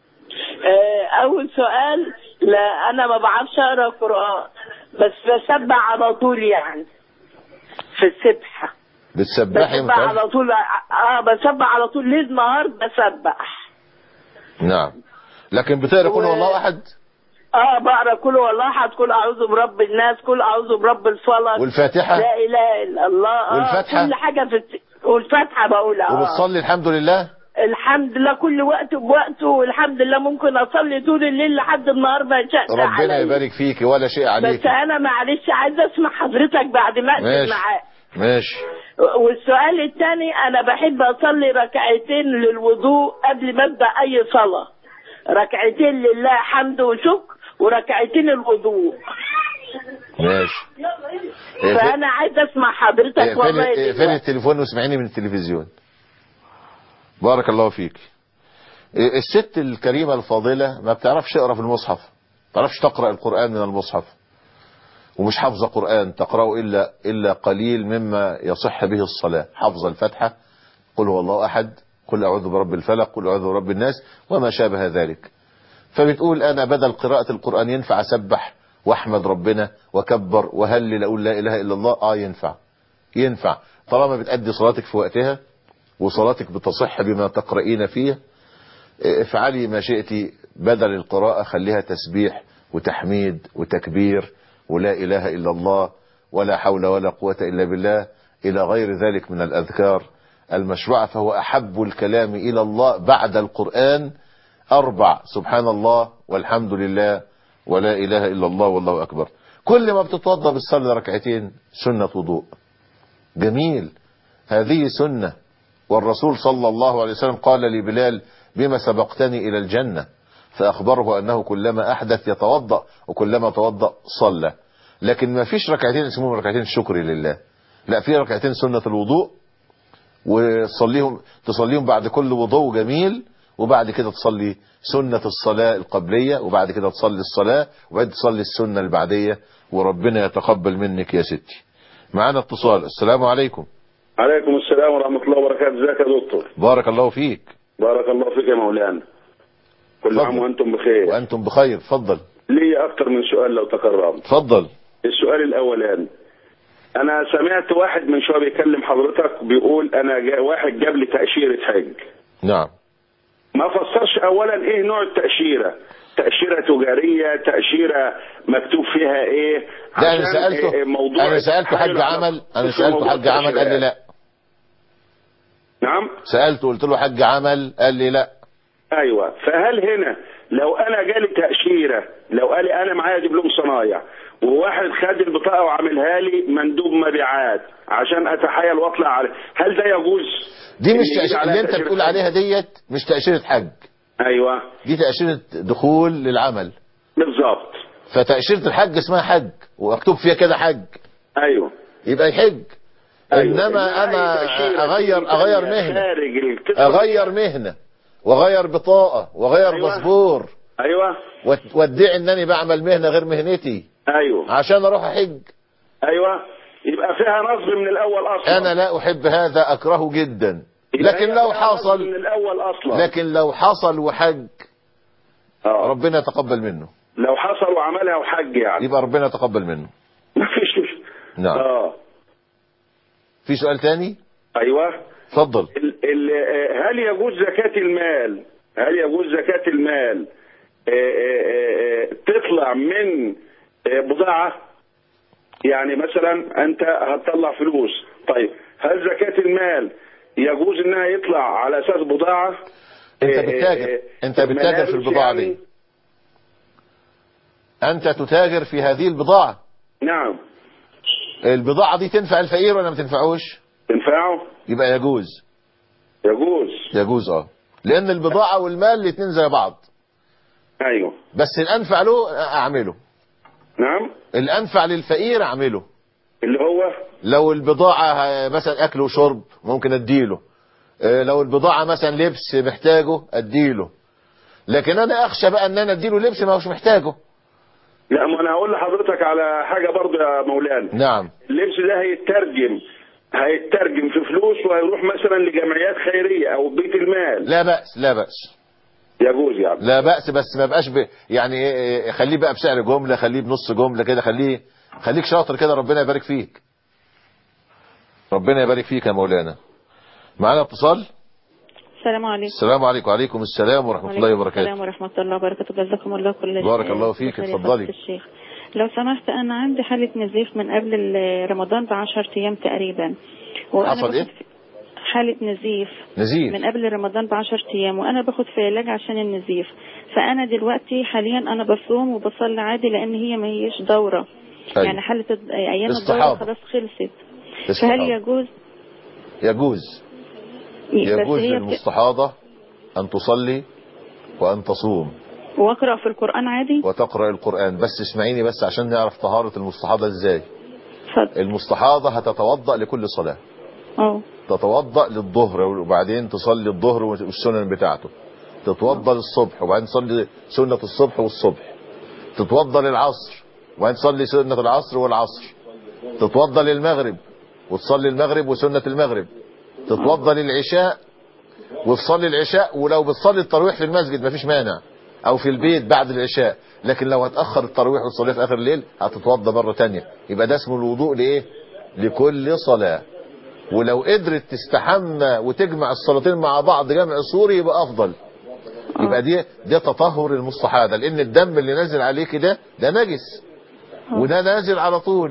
آه، أول سؤال لا أنا ما بعرفش أقرأ قرآن بس بسبح على طول يعني في السبحة بتسبحي بسبح متعب على طول اه بسبح على طول ليل نهار بسبح نعم لكن بتقرا قل هو الله احد اه بقرا كل والله احد كل اعوذ برب الناس كل اعوذ برب الفلق والفاتحة؟ لا اله الا الله آه والفاتحة؟ كل حاجه في الت... والفاتحه بقولها اه وبتصلي الحمد لله الحمد لله كل وقت بوقته والحمد لله ممكن اصلي طول الليل لحد النهار ما شاء ربنا عليا. يبارك فيك ولا شيء عليك بس انا معلش عايزه اسمع حضرتك بعد ما اقفل ماشي. معاك ماشي والسؤال الثاني انا بحب اصلي ركعتين للوضوء قبل ما ابدا اي صلاه ركعتين لله حمد وشكر وركعتين الوضوء ماشي اقفل- فانا عايزه اسمع حضرتك اقفلي والله اقفلي دلوقتي. التليفون واسمعيني من التلفزيون بارك الله فيك إيه، الست الكريمة الفاضلة ما بتعرفش تقرا في المصحف ما بتعرفش تقرا القرآن من المصحف ومش حافظة قرآن تقرأه إلا إلا قليل مما يصح به الصلاة حافظة الفاتحة قل هو الله أحد قل أعوذ برب الفلق قل أعوذ برب الناس وما شابه ذلك فبتقول أنا بدل قراءة القرآن ينفع أسبح وأحمد ربنا وكبر وهلل أقول لا إله إلا الله آه ينفع ينفع طالما بتأدي صلاتك في وقتها وصلاتك بتصح بما تقرأين فيه افعلي ما شئت بدل القراءة خليها تسبيح وتحميد وتكبير ولا إله إلا الله ولا حول ولا قوة إلا بالله إلى غير ذلك من الأذكار المشروعة فهو أحب الكلام إلى الله بعد القرآن أربع سبحان الله والحمد لله ولا إله إلا الله والله أكبر كل ما بتتوضى بالصلاة ركعتين سنة وضوء جميل هذه سنة والرسول صلى الله عليه وسلم قال لبلال بما سبقتني إلى الجنة فأخبره أنه كلما أحدث يتوضأ وكلما توضأ صلى لكن ما فيش ركعتين اسمهم ركعتين شكر لله لا في ركعتين سنة الوضوء وتصليهم تصليهم بعد كل وضوء جميل وبعد كده تصلي سنة الصلاة القبلية وبعد كده تصلي الصلاة وبعد تصلي السنة البعدية وربنا يتقبل منك يا ستي معانا اتصال السلام عليكم عليكم السلام ورحمة الله وبركاته ازيك يا دكتور بارك الله فيك بارك الله فيك يا مولانا كل عام وانتم بخير وأنتم بخير اتفضل لي اكتر من سؤال لو تكرمت اتفضل السؤال الاولاني انا سمعت واحد من شويه بيكلم حضرتك بيقول انا جا واحد جاب لي تاشيره حج نعم ما فسرش اولا ايه نوع التاشيره تاشيره تجاريه تاشيره مكتوب فيها ايه ده انا عشان سالته إيه موضوع انا سالته حج التحايل على عمل انا خصوص سالته موضوع حج عمل قال لي التأشيرات. لا نعم سالته قلت له حج عمل قال لي لا ايوه فهل هنا لو انا جالي تاشيره لو قال لي انا معايا دبلوم صنايع وواحد خد البطاقه وعاملها لي مندوب مبيعات عشان اتحايل واطلع عليه هل ده يجوز دي إن مش يجي تأشيرة عليها اللي انت تأشيرة بتقول حج؟ عليها ديت مش تأشيرة حج ايوه دي تأشيرة دخول للعمل بالظبط فتأشيرة الحج اسمها حج ومكتوب فيها كده حج ايوه يبقى يحج أيوة. انما انا أي تأشيرة اغير تانية اغير مهنة خارج القصة اغير مهنة واغير بطاقة واغير أيوة. باسبور ايوه وات- وادعي انني بعمل مهنة غير مهنتي ايوه عشان اروح احج ايوه يبقى فيها نصب من الاول اصلا انا لا احب هذا اكرهه جدا يبقى لكن هي لو فيها نصب حصل من الاول اصلا لكن لو حصل وحج آه. ربنا يتقبل منه لو حصل وعملها وحج يعني يبقى ربنا يتقبل منه مفيش نعم اه في سؤال تاني ايوه اتفضل ال ال آه، هل يجوز زكاة المال هل يجوز زكاة المال آه، آه، آه، تطلع من آه، بضاعة يعني مثلا انت هتطلع فلوس طيب هل زكاة المال يجوز انها يطلع على اساس بضاعة انت آه، بتتاجر آه، انت بتتاجر في ملابس البضاعة يعني؟ دي انت تتاجر في هذه البضاعة نعم البضاعة دي تنفع الفقير ولا ما تنفعوش تنفعه يبقى يجوز يجوز يجوز اه لان البضاعة والمال الاتنين زي بعض ايوه بس الانفع له اعمله نعم الانفع للفقير اعمله اللي هو لو البضاعة ه- مثلا اكل وشرب ممكن اديله اه، لو البضاعة مثلا لبس محتاجه اديله لكن انا اخشى بقى ان انا اديله لبس ما هوش محتاجه لا ما انا هقول لحضرتك على حاجة برضه يا مولانا نعم اللبس ده هيترجم هيترجم في فلوس وهيروح مثلا لجمعيات خيرية او بيت المال لا بأس لا بأس يجوز يعني لا بأس بس ما بقاش ب... يعني إيه إيه خليه بقى بسعر جملة خليه بنص جملة كده خليه خليك شاطر كده ربنا يبارك فيك ربنا يبارك فيك يا مولانا معانا اتصال السلام عليكم السلام عليكم وعليكم السلام ورحمة الله السلام وبركاته ورحمة الله وبركاته جزاكم الله كل بارك الله فيك، خير يا اتفضلي. فضيلة الشيخ لو سمحت أنا عندي حالة نزيف من قبل ال- رمضان بعشر أيام تقريبا وأنا حصل باخد ايه حالة نزيف نزيف من قبل رمضان بعشر أيام وأنا باخد في علاج عشان النزيف فأنا دلوقتي حاليا أنا بصوم وبصلي عادي لأن هي ما هيش دورة أيوة. يعني حالة الد- أيام الدورة استحاضة. خلاص خلصت استحاضة. فهل يجوز يجوز بس يجوز هي بت... للمستحاضة أن تصلي وأن تصوم وأقرأ في القرآن عادي وتقرأ القرآن بس اسمعيني بس عشان نعرف طهارة المستحاضة ازاي اتفضل المستحاضة هتتوضأ لكل صلاة اه تتوضأ للظهر وبعدين تصلي الظهر والسنن بتاعته تتوضأ للصبح وبعدين تصلي سنة الصبح والصبح تتوضأ للعصر وبعدين تصلي سنة العصر والعصر تتوضأ للمغرب وتصلي المغرب وسنة المغرب تتوضأ للعشاء وتصلي العشاء ولو بتصلي التراويح في المسجد مفيش مانع او في البيت بعد العشاء لكن لو هتأخر التراويح وتصليها في اخر الليل هتتوضأ مرة تانية يبقى ده اسمه الوضوء لايه لكل صلاة ولو قدرت تستحمى وتجمع الصلاتين مع بعض جمع سوري يبقى افضل يبقى دي ده تطهر المستحاضة لان الدم اللي نازل عليك ده ده نجس وده نازل على طول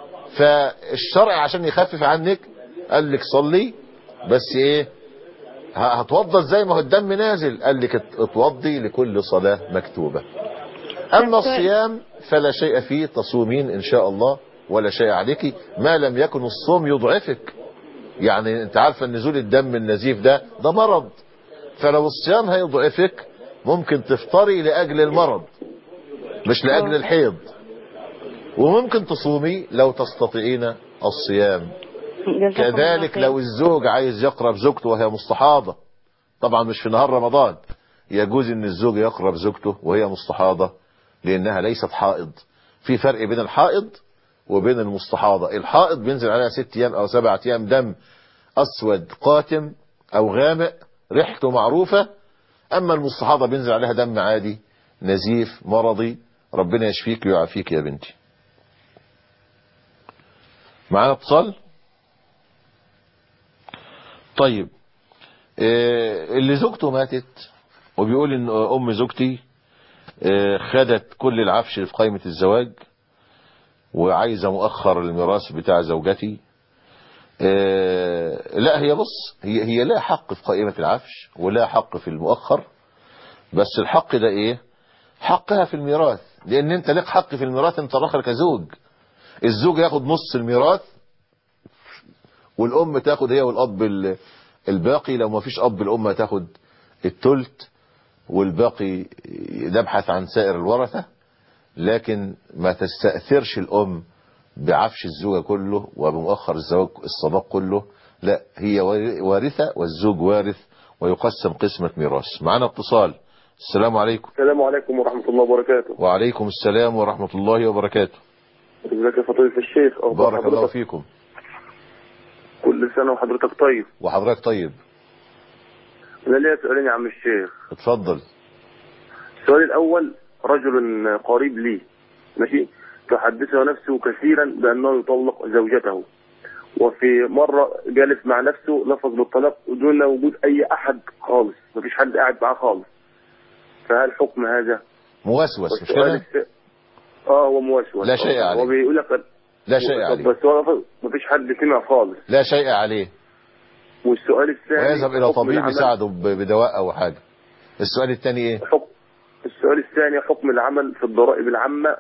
فالشرع عشان يخفف عنك قال لك صلي بس ايه ه- هتوضى ازاي ما هو الدم نازل قال لك ات- اتوضي لكل صلاة مكتوبة اما الصيام فلا شيء فيه تصومين ان شاء الله ولا شيء عليك ما لم يكن الصوم يضعفك يعني انت عارفه ان نزول الدم النزيف ده ده مرض فلو الصيام هيضعفك ممكن تفطري لاجل المرض مش لاجل الحيض وممكن تصومي لو تستطيعين الصيام جزاكم الله كذلك خير. لو الزوج عايز يقرب زوجته وهي مستحاضة طبعا مش في نهار رمضان يجوز ان الزوج يقرب زوجته وهي مستحاضة لانها ليست حائض في فرق بين الحائض وبين المستحاضة الحائض بينزل عليها ست ايام او سبعة ايام دم اسود قاتم او غامق ريحته معروفة اما المستحاضة بينزل عليها دم عادي نزيف مرضي ربنا يشفيك ويعافيك يا بنتي معانا اتصال طيب آه، اللي زوجته ماتت وبيقول ان ام زوجتي آه، خدت كل العفش في قائمة الزواج وعايزة مؤخر الميراث بتاع زوجتي آه، لا هي بص هي هي لا حق في قائمة العفش ولا حق في المؤخر بس الحق ده ايه حقها في الميراث لان انت لك حق في الميراث انت الاخر كزوج الزوج ياخد نص الميراث والام تاخد هي والاب ال- الباقي لو ما فيش اب الام تاخد التلت والباقي نبحث عن سائر الورثة لكن ما تستأثرش الام بعفش الزوجة كله وبمؤخر الزواج الصداق كله لا هي وارثة والزوج وارث ويقسم قسمة ميراث معنا اتصال السلام عليكم السلام عليكم ورحمة الله وبركاته وعليكم السلام ورحمة الله وبركاته ازيك يا فضيلة الشيخ أخبار بارك الله حضرتك؟ فيكم كل سنة وحضرتك طيب وحضرتك طيب أنا ليا سؤالين يا عم الشيخ اتفضل السؤال الأول رجل قريب لي ماشي تحدثه نفسه كثيرا بأنه يطلق زوجته وفي مرة جالس مع نفسه لفظ بالطلاق دون وجود أي أحد خالص مفيش حد قاعد معاه خالص فهل حكم هذا؟ موسوس مش والسؤال كده الس- اه هو موسوس لا شيء عليه. هو بيقول لك لا شيء عليه بس هو لفظ- مفيش حد سمع خالص لا شيء عليه والسؤال الثاني ويذهب الى حكم طبيب العمل- يساعده ب- بدواء او حاجة السؤال الثاني ايه السؤال الثاني حكم العمل في الضرائب العامة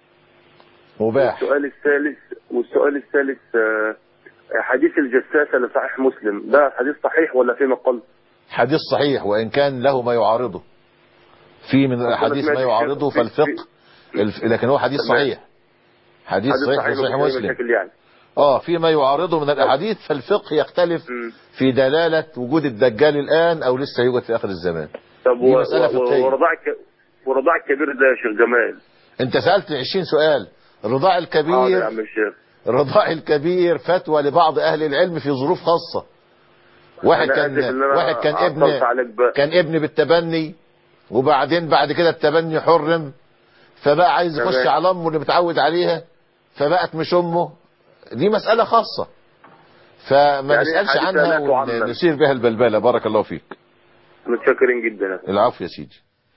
مباح والسؤال الثالث والسؤال الثالث آه، حديث الجساسة لصحيح مسلم ده حديث صحيح ولا في مقال؟ حديث صحيح وان كان له ما يعارضه في من الاحاديث ما يعارضه في- في- فالفقه الف- لكن هو حديث تمام. صحيح حديث صحيح في صحيح وفي أي مسلم مشاكل يعني اه في ما يعارضه من الاحاديث فالفقه يختلف في دلالة وجود الدجال الان او لسه يوجد في اخر الزمان طب دي و- مسألة و- فقهية. ورضاع الك- ورضاع الكبير ده يا شيخ جمال انت سألت 20 سؤال الرضاع حاضر يا الكبير عم الشيخ الرضاع الكبير فتوى لبعض اهل العلم في ظروف خاصة واحد أنا كان آسف إن أنا واحد كان ابن عطلت عليك بقى. كان ابن بالتبني وبعدين بعد كده التبني حرم فبقى عايز يخش تمام. على امه اللي متعود عليها فبقت مش امه دي مسألة خاصة فما يعني نسألش حديث عنها لا تعمم. ونسير بها البلبلة بارك الله فيك متشكرين جدا العفو يا سيدي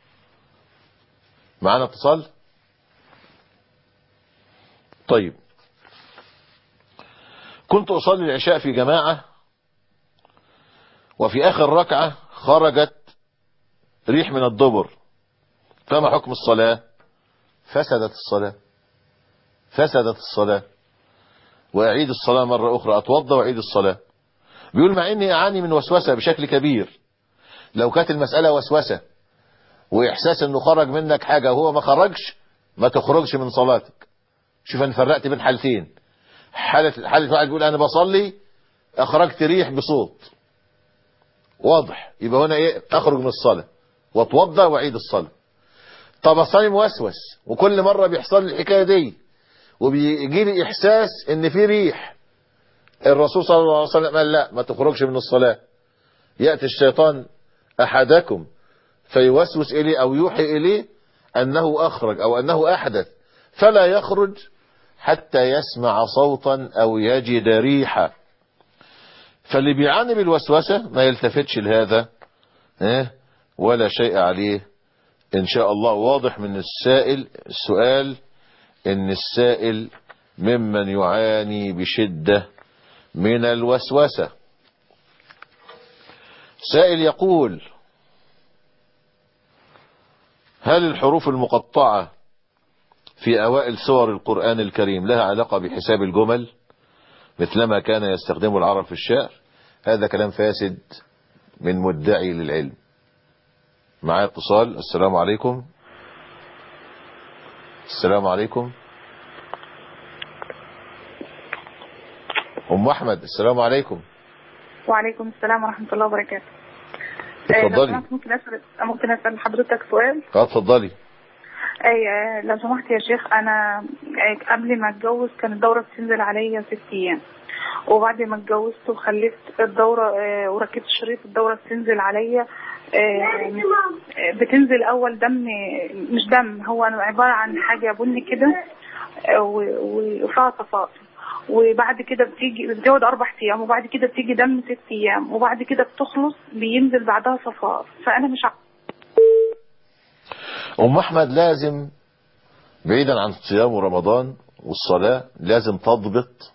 معانا اتصال طيب كنت أصلي العشاء في جماعة وفي آخر ركعة خرجت ريح من الدبر فما حكم الصلاة فسدت الصلاة فسدت الصلاة وأعيد الصلاة مرة أخرى أتوضى وأعيد الصلاة بيقول مع إني أعاني من وسوسة بشكل كبير لو كانت المسألة وسوسة وإحساس إنه خرج منك حاجة وهو ما خرجش ما تخرجش من صلاتك شوف أنا فرقت بين حالتين حالة حالة واحد بيقول أنا بصلي أخرجت ريح بصوت واضح يبقى هنا إيه أخرج من الصلاة وأتوضى وأعيد الصلاة طب أصلي موسوس وكل مرة بيحصل لي الحكاية دي وبيجي لي إحساس إن في ريح الرسول صلى الله عليه وسلم قال لا ما تخرجش من الصلاة يأتي الشيطان أحدكم فيوسوس إليه أو يوحي إليه أنه أخرج أو أنه أحدث فلا يخرج حتى يسمع صوتا أو يجد ريحة فاللي بيعاني بالوسوسة ما يلتفتش لهذا إيه؟ ولا شيء عليه إن شاء الله واضح من السائل السؤال إن السائل ممن يعاني بشدة من الوسوسة سائل يقول هل الحروف المقطعة في أوائل سور القرآن الكريم لها علاقة بحساب الجمل مثلما كان يستخدمه العرب في الشعر هذا كلام فاسد من مدعي للعلم معايا اتصال السلام عليكم السلام عليكم أم أحمد السلام عليكم وعليكم السلام ورحمة الله وبركاته آه، لو اتفضلي سمحت ممكن أسأل ممكن أسأل حضرتك سؤال اه اتفضلي أي آه، لو سمحت يا شيخ أنا آه، قبل ما أتجوز كانت الدورة بتنزل عليا ست أيام وبعد ما اتجوزت وخلفت الدورة آه، وركبت شريط الدورة بتنزل عليا آه، بتنزل اول دم مش دم هو عباره عن حاجه بني كده آه، و- و- وفيها تفاصيل وبعد كده بتيجي بتقعد اربع ايام وبعد كده بتيجي دم ست ايام وبعد كده بتخلص بينزل بعدها صفار فانا مش عارفه أم أحمد لازم بعيدا عن الصيام ورمضان والصلاة لازم تضبط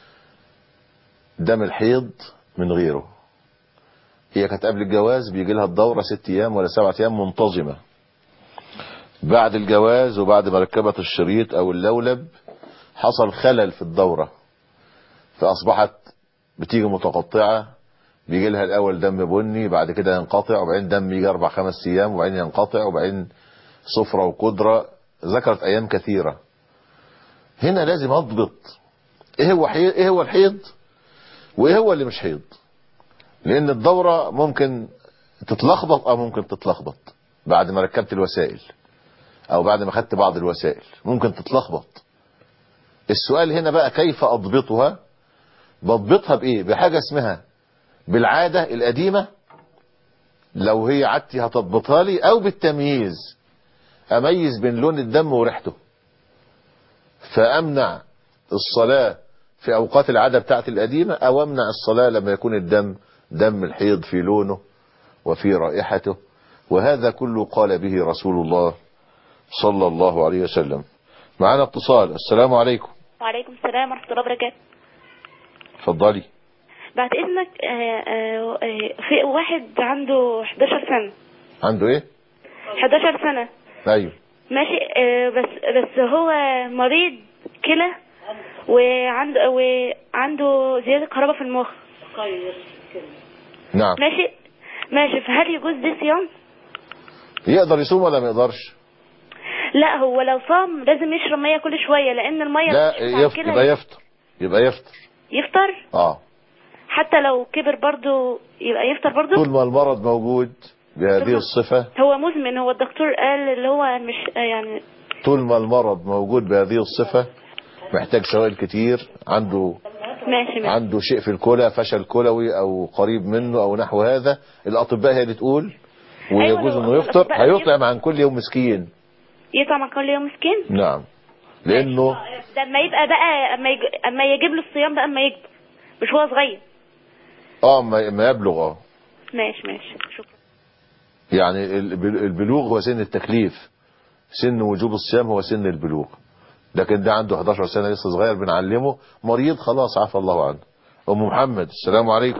دم الحيض من غيره هي كانت قبل الجواز بيجي لها الدورة ست أيام ولا سبعة أيام منتظمة بعد الجواز وبعد ما ركبت الشريط أو اللولب حصل خلل في الدورة فأصبحت بتيجي متقطعة بيجي لها الأول دم بني بعد كده ينقطع وبعدين دم يجي أربع خمس أيام وبعدين ينقطع وبعدين صفرة وقدرة ذكرت أيام كثيرة هنا لازم أضبط إيه هو حيض إيه هو الحيض وإيه هو اللي مش حيض لأن الدورة ممكن تتلخبط أو ممكن تتلخبط بعد ما ركبت الوسائل أو بعد ما خدت بعض الوسائل ممكن تتلخبط السؤال هنا بقى كيف أضبطها بضبطها بإيه بحاجة اسمها بالعادة القديمة لو هي عادتي هتضبطها لي أو بالتمييز أميز بين لون الدم وريحته فأمنع الصلاة في أوقات العادة بتاعت القديمة أو أمنع الصلاة لما يكون الدم دم الحيض في لونه وفي رائحته وهذا كله قال به رسول الله صلى الله عليه وسلم معنا اتصال السلام عليكم وعليكم السلام ورحمة الله وبركاته اتفضلي بعد إذنك آه، آه، آه، في واحد عنده 11 سنة عنده ايه 11 سنة ايوه ماشي آه، بس بس هو مريض كلى وعنده وعنده زيادة كهرباء في المخ نعم ماشي ماشي فهل يجوز دي صيام؟ يقدر يصوم ولا ما يقدرش لا هو لو صام لازم يشرب مية كل شوية لأن المية لا بتشفع يفطر كده يبقى يفطر يبقى يفطر يفطر اه حتى لو كبر برضو يبقى يفطر برضو طول ما المرض موجود بهذه الصفة هو مزمن هو الدكتور قال اللي هو مش يعني طول ما المرض موجود بهذه الصفة محتاج سوائل كتير عنده ماشي ماشي عنده شيء في الكلى فشل كلوي او قريب منه او نحو هذا الاطباء هي اللي تقول ويجوز أيوة، انه يفطر الأطباء هيطعم عن كل يوم مسكين يطعم كل يوم مسكين نعم لانه ده اما يبقى بقى اما يج... اما يجيب له الصيام بقى اما يكبر مش هو صغير اه ما ما يبلغ اه ماشي ماشي شكرا يعني الب- البلوغ هو سن التكليف سن وجوب الصيام هو سن البلوغ لكن ده عنده 11 سنة لسه صغير بنعلمه مريض خلاص عفى الله عنه ام محمد السلام عليكم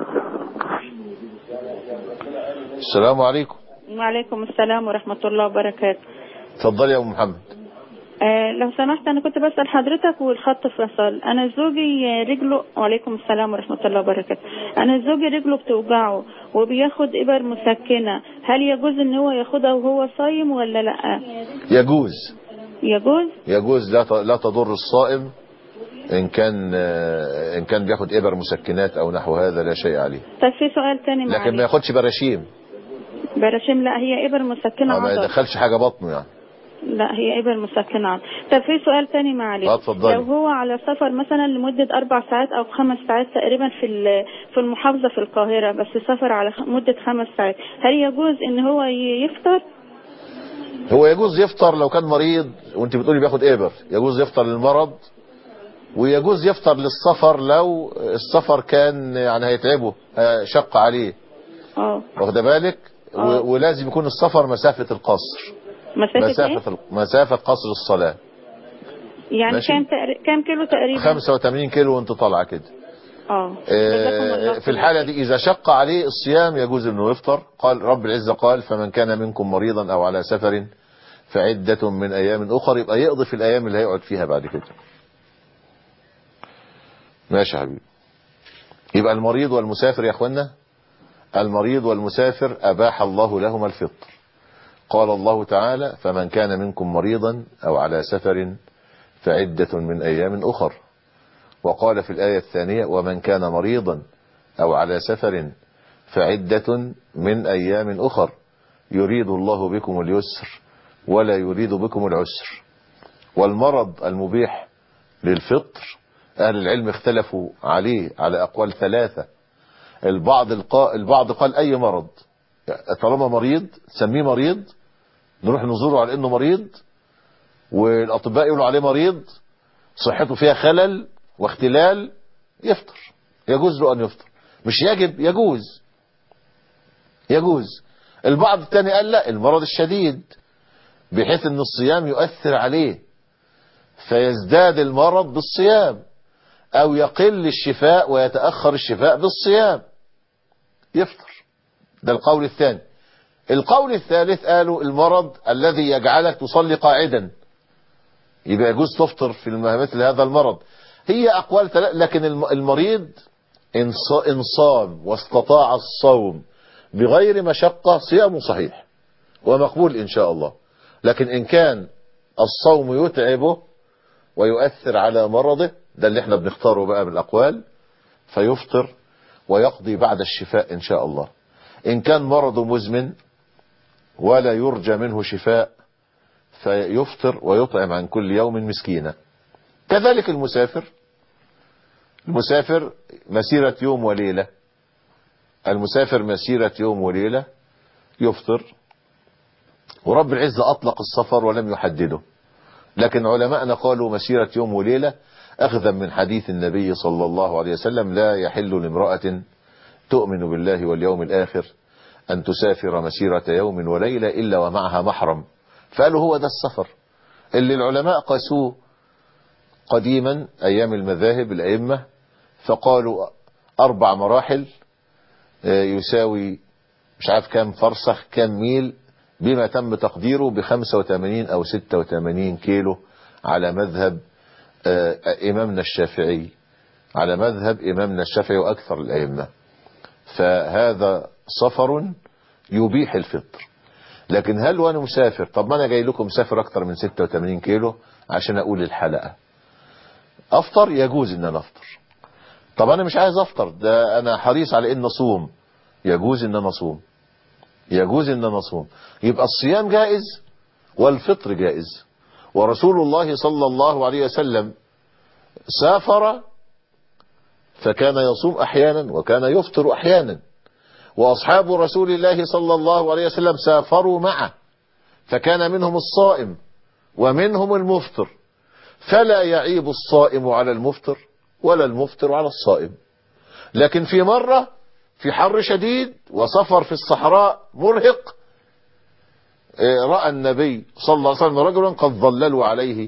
السلام عليكم وعليكم السلام ورحمة الله وبركاته اتفضلي يا ام محمد آه لو سمحت أنا كنت بسأل حضرتك والخط فصل أنا زوجي آه، رجله وعليكم السلام ورحمة الله وبركاته أنا زوجي رجله بتوجعه وبياخد إبر مسكنة هل يجوز إن هو ياخدها وهو صايم ولا لأ يجوز يجوز يجوز لا ت- لا تضر الصائم ان كان آه، ان كان بياخد ابر مسكنات او نحو هذا لا شيء عليه طب في سؤال تاني لكن ما معلش ياخدش براشيم براشيم لا هي إبر مسكنة أو ما عضل يدخلش حاجة بطنه يعني لا هي إبر مسكنة عضل طب في سؤال تاني معلش اه، اتفضلي. لو هو على سفر مثلا لمدة أربع ساعات أو خمس ساعات تقريبا في ال- في المحافظة في القاهرة بس سفر على خ- مدة خمس ساعات هل يجوز إن هو ي- يفطر؟ هو يجوز يفطر لو كان مريض وانت بتقولي بياخد ابر يجوز يفطر للمرض ويجوز يفطر للسفر لو السفر كان يعني هيتعبه آه، شق عليه اه واخد بالك اه. و- ولازم يكون السفر مسافة القصر مسافة, مسافة ال- مسافة قصر الصلاة إيه؟ يعني ماشي. كام تقر... كام كيلو تقريبا؟ 85 كيلو وانت طالعة كده اه آه، في الحالة دي إذا شق عليه الصيام يجوز أنه يفطر قال رب العزة قال فمن كان منكم مريضا أو على سفر فعدة من أيام أخر يبقى يقضي في الأيام اللي هيقعد فيها بعد كده ماشي يا حبيبي يبقى المريض والمسافر يا أخوانا المريض والمسافر أباح الله لهما الفطر قال الله تعالى فمن كان منكم مريضا أو على سفر فعدة من أيام أخر وقال في الآية الثانية ومن كان مريضا أو على سفر فعدة من أيام أخر يريد الله بكم اليسر ولا يريد بكم العسر والمرض المبيح للفطر أهل العلم اختلفوا عليه على أقوال ثلاثة البعض القا... البعض قال أي مرض طالما مريض تسميه مريض نروح نزوره على انه مريض والاطباء يقولوا عليه مريض صحته فيها خلل واختلال يفطر يجوز له ان يفطر مش يجب يجوز يجوز البعض الثاني قال لا المرض الشديد بحيث ان الصيام يؤثر عليه فيزداد المرض بالصيام او يقل الشفاء ويتأخر الشفاء بالصيام يفطر ده القول الثاني القول الثالث قالوا المرض الذي يجعلك تصلي قاعدا يبقى يجوز تفطر في مثل هذا المرض هي أقوال ثلاث لكن المريض إن صام واستطاع الصوم بغير مشقة صيامه صحيح ومقبول إن شاء الله لكن إن كان الصوم يتعبه ويؤثر على مرضه ده اللي احنا بنختاره بقى بالأقوال فيفطر ويقضي بعد الشفاء إن شاء الله إن كان مرضه مزمن ولا يرجى منه شفاء فيفطر ويطعم عن كل يوم مسكينة كذلك المسافر المسافر مسيرة يوم وليلة المسافر مسيرة يوم وليلة يفطر ورب العزة أطلق السفر ولم يحدده لكن علماءنا قالوا مسيرة يوم وليلة أخذا من حديث النبي صلى الله عليه وسلم لا يحل لامرأة تؤمن بالله واليوم الآخر أن تسافر مسيرة يوم وليلة إلا ومعها محرم فقالوا هو ده السفر اللي العلماء قاسوه قديما أيام المذاهب الأئمة فقالوا أربع مراحل يساوي مش عارف كام فرسخ كام ميل بما تم تقديره ب 85 أو 86 كيلو على مذهب إمامنا الشافعي على مذهب إمامنا الشافعي وأكثر الأئمة فهذا سفر يبيح الفطر لكن هل وانا مسافر طب ما انا جاي لكم مسافر اكتر من 86 كيلو عشان اقول الحلقة افطر يجوز ان انا افطر طب انا مش عايز افطر ده انا حريص على ان اصوم يجوز ان انا اصوم يجوز ان انا اصوم يبقى الصيام جائز والفطر جائز ورسول الله صلى الله عليه وسلم سافر فكان يصوم احيانا وكان يفطر احيانا واصحاب رسول الله صلى الله عليه وسلم سافروا معه فكان منهم الصائم ومنهم المفطر فلا يعيب الصائم على المفطر ولا المفطر على الصائم لكن في مرة في حر شديد وسفر في الصحراء مرهق رأى النبي صلى الله عليه وسلم رجلا قد ظللوا عليه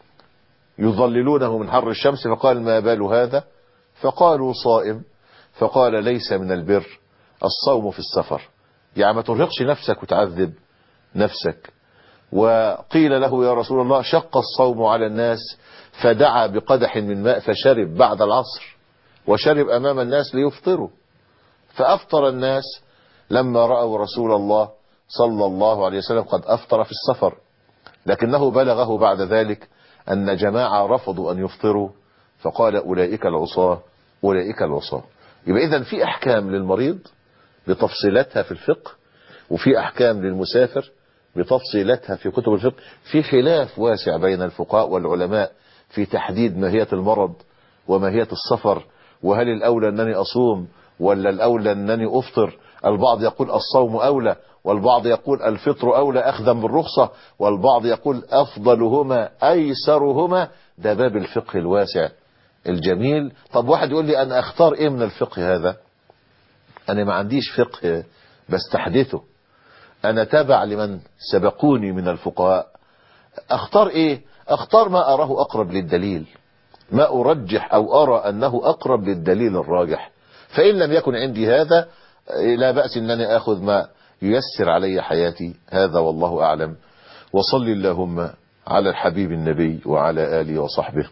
يظللونه من حر الشمس فقال ما بال هذا فقالوا صائم فقال ليس من البر الصوم في السفر يعني ما ترهقش نفسك وتعذب نفسك وقيل له يا رسول الله شق الصوم على الناس فدعا بقدح من ماء فشرب بعد العصر وشرب أمام الناس ليفطروا فأفطر الناس لما رأوا رسول الله صلى الله عليه وسلم قد أفطر في السفر لكنه بلغه بعد ذلك أن جماعة رفضوا أن يفطروا فقال أولئك العصاة أولئك العصاة يبقى إذن في أحكام للمريض بتفصيلاتها في الفقه وفي أحكام للمسافر بتفصيلاتها في كتب الفقه في خلاف واسع بين الفقهاء والعلماء في تحديد ماهية المرض وماهية السفر وهل الأولى أنني أصوم ولا الأولى أنني أفطر البعض يقول الصوم أولى والبعض يقول الفطر أولى أخذا بالرخصة والبعض يقول أفضلهما أيسرهما ده باب الفقه الواسع الجميل طب واحد يقول لي أنا أختار إيه من الفقه هذا أنا ما عنديش فقه بستحدثه أنا تابع لمن سبقوني من الفقهاء أختار إيه أختار ما أراه أقرب للدليل ما أرجح أو أرى أنه أقرب للدليل الراجح فإن لم يكن عندي هذا لا بأس أنني أخذ ما ييسر علي حياتي هذا والله أعلم وصل اللهم على الحبيب النبي وعلى آله وصحبه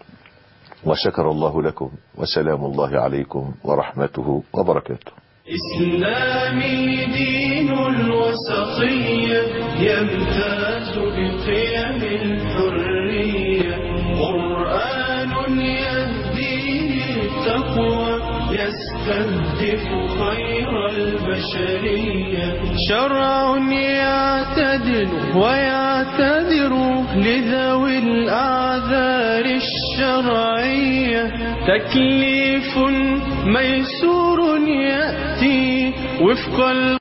وشكر الله لكم وسلام الله عليكم ورحمته وبركاته إسلامي دين الوسطية يمتاز بقيم الحرية قرآن يهدي للتقوى يستهدف خير البشرية شرع يعتدل ويعتذر لذوي الأعذار الشرعية تكليف ميسور يأتي وفق